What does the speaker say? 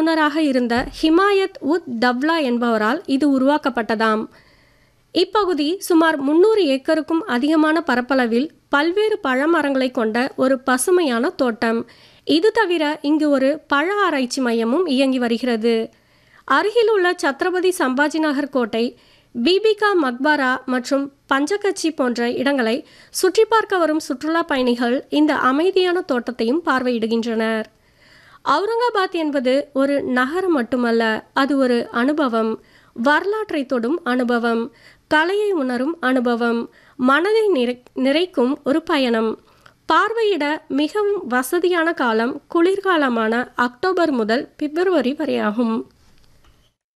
நிபுணராக இருந்த ஹிமாயத் உத் தவ்லா என்பவரால் இது உருவாக்கப்பட்டதாம் இப்பகுதி சுமார் முன்னூறு ஏக்கருக்கும் அதிகமான பரப்பளவில் பல்வேறு பழமரங்களை கொண்ட ஒரு பசுமையான தோட்டம் இது தவிர இங்கு ஒரு பழ ஆராய்ச்சி மையமும் இயங்கி வருகிறது அருகில் உள்ள சத்ரபதி சம்பாஜி நகர் கோட்டை பிபிகா மக்பாரா மற்றும் பஞ்சகச்சி போன்ற இடங்களை சுற்றி பார்க்க வரும் சுற்றுலா பயணிகள் இந்த அமைதியான தோட்டத்தையும் பார்வையிடுகின்றனர் அவுரங்காபாத் என்பது ஒரு நகரம் மட்டுமல்ல அது ஒரு அனுபவம் வரலாற்றை தொடும் அனுபவம் கலையை உணரும் அனுபவம் மனதை நிறை நிறைக்கும் ஒரு பயணம் பார்வையிட மிகவும் வசதியான காலம் குளிர்காலமான அக்டோபர் முதல் பிப்ரவரி வரையாகும்